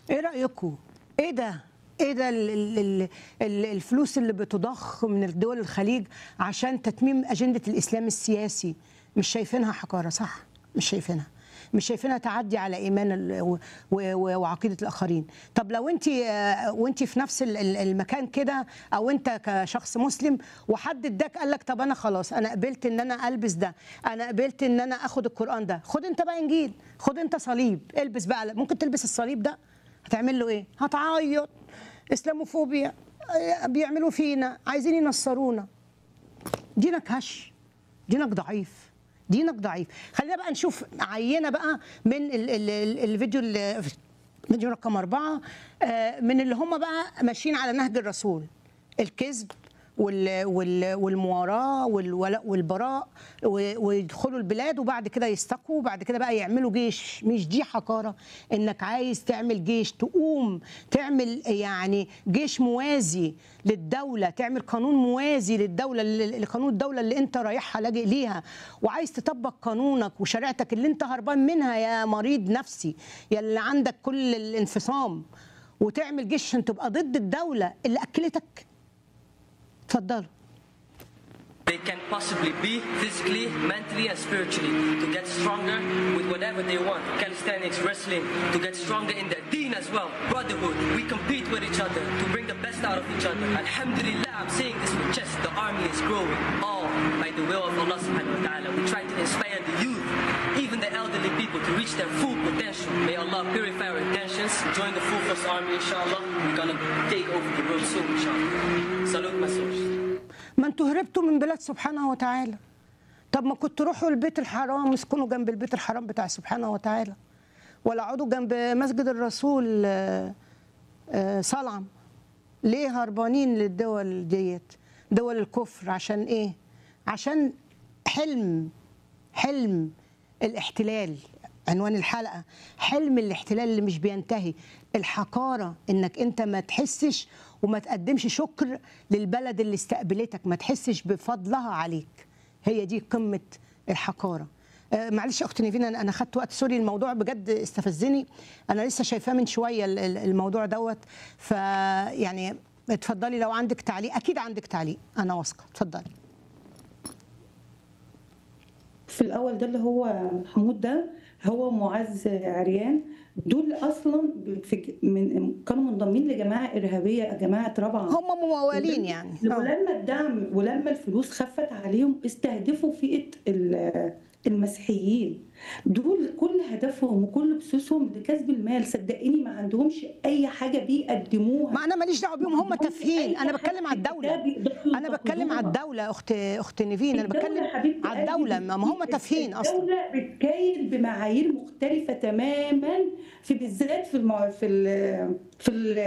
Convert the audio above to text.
ايه رايكم ايه ده ايه ده ال- ال- ال- ال- الفلوس اللي بتضخ من الدول الخليج عشان تتميم اجنده الاسلام السياسي مش شايفينها حقاره صح مش شايفينها مش شايفينها تعدي على ايمان ال- و- و- وعقيده الاخرين طب لو انت وانت في نفس ال- ال- المكان كده او انت كشخص مسلم وحد اداك قال لك طب انا خلاص انا قبلت ان انا البس ده انا قبلت ان انا اخد القران ده خد انت بقى انجيل خد انت صليب البس بقى ممكن تلبس الصليب ده هتعمل له ايه هتعيط اسلاموفوبيا آه، بيعملوا فينا عايزين ينصرونا دينك هش دينك ضعيف دينك ضعيف خلينا بقى نشوف عينه بقى من ال ال ال الفيديو ال- فيديو رقم أربعة آه، من اللي هم بقى ماشيين على نهج الرسول الكذب وال وال والمواراة والولاء والبراء و- ويدخلوا البلاد وبعد كده يستقوا وبعد كده بقى يعملوا جيش مش دي حقارة انك عايز تعمل جيش تقوم تعمل يعني جيش موازي للدولة تعمل قانون موازي للدولة ل- لقانون الدولة اللي انت رايحها لاجئ ليها وعايز تطبق قانونك وشريعتك اللي انت هربان منها يا مريض نفسي يا اللي عندك كل الانفصام وتعمل جيش عشان تبقى ضد الدولة اللي أكلتك اتفضلوا They can possibly be physically, mentally, and spiritually to get stronger with whatever they want. Calisthenics, wrestling, to get stronger in their deen as well. Brotherhood, we compete with each other to bring the best out of each other. Alhamdulillah, I'm saying this with chest. The army is growing, all by the will of Allah subhanahu wa ta'ala. We try to inspire the youth, even the elderly people, to reach their full potential. May Allah purify our intentions. Join the full force army, inshallah. We're gonna take over the world soon, inshallah. Salute my soldiers. ما انتوا هربتوا من بلاد سبحانه وتعالى طب ما كنتوا روحوا البيت الحرام اسكنوا جنب البيت الحرام بتاع سبحانه وتعالى ولا اقعدوا جنب مسجد الرسول آه، آه، صلعم ليه هربانين للدول ديت دول الكفر عشان ايه عشان حلم حلم الاحتلال عنوان الحلقه حلم الاحتلال اللي مش بينتهي الحقاره انك انت ما تحسش وما تقدمش شكر للبلد اللي استقبلتك ما تحسش بفضلها عليك هي دي قمه الحقاره آه، معلش يا اختي نيفين انا أنا خدت وقت سوري الموضوع بجد استفزني انا لسه شايفاه من شويه ال- ال- الموضوع دوت فيعني اتفضلي لو عندك تعليق اكيد عندك تعليق انا واثقه اتفضلي في الاول ده اللي هو حمود ده هو معز عريان دول اصلا في من كانوا منضمين لجماعه ارهابيه جماعه رابعه هم موالين يعني آه. ولما الدعم ولما الفلوس خفت عليهم استهدفوا فئه ال- المسيحيين دول كل هدفهم وكل بسوسهم لكسب المال صدقيني ما عندهمش اي حاجه بيقدموها ما انا ماليش دعوه بيهم هم عندهمش تافهين أي انا بتكلم على حاجة الدوله بيقدروا انا بتكلم على ينتقدوها. الدوله اخت اخت نيفين انا الدولة بتكلم حبيبتي على قلبي الدوله ما هم بت- تافهين اصلا الدولة بتكايد بمعايير مختلفة تماما في بالذات في المع... في ال... في ال...